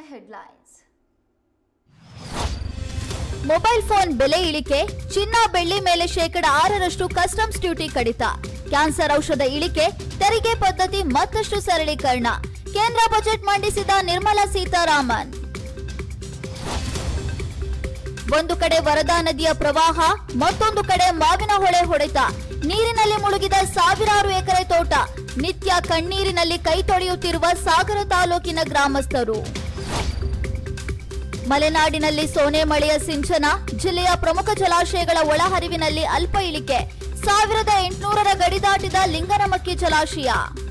headlines mobile phone ಬೆಲೆ ಇಳಿಕೆ ಚಿನ್ನ ಬೆಳ್ಳಿ ಮೇಲೆ ಶೇಕಡ ಆರರಷ್ಟು ಕಸ್ಟಮ್ಸ್ ಡ್ಯೂಟಿ ಕಡಿತ ಕ್ಯಾನ್ಸರ್ ಔಷಧ ಇಳಿಕೆ ತೆರಿಗೆ ಪದ್ಧತಿ ಮತ್ತಷ್ಟು ಸರಳೀಕರಣ ಕೇಂದ್ರ ಬಜೆಟ್ ಮಂಡಿಸಿದ ನಿರ್ಮಲಾ ಸೀತಾರಾಮನ್ ಒಂದು ಕಡೆ ವರದಾ ನದಿಯ ಪ್ರವಾಹ ಮತ್ತೊಂದು ಕಡೆ ಮಾವಿನ ಹೊಳೆ ಹೊಡೆತ ನೀರಿನಲ್ಲಿ ಮುಳುಗಿದ ಸಾವಿರಾರು ಎಕರೆ ತೋಟ ನಿತ್ಯ ಕಣ್ಣೀರಿನಲ್ಲಿ ಕೈ ತೊಳೆಯುತ್ತಿರುವ ಸಾಗರ ತಾಲೂಕಿನ ಗ್ರಾಮಸ್ಥರು ಮಲೆನಾಡಿನಲ್ಲಿ ಸೋನೆ ಮಳೆಯ ಸಿಂಚನ ಜಿಲ್ಲೆಯ ಪ್ರಮುಖ ಜಲಾಶಯಗಳ ಒಳಹರಿವಿನಲ್ಲಿ ಅಲ್ಪ ಇಳಿಕೆ ಸಾವಿರದ ಎಂಟುನೂರರ ಗಡಿ ದಾಟಿದ ಲಿಂಗನಮಕ್ಕಿ ಜಲಾಶಯ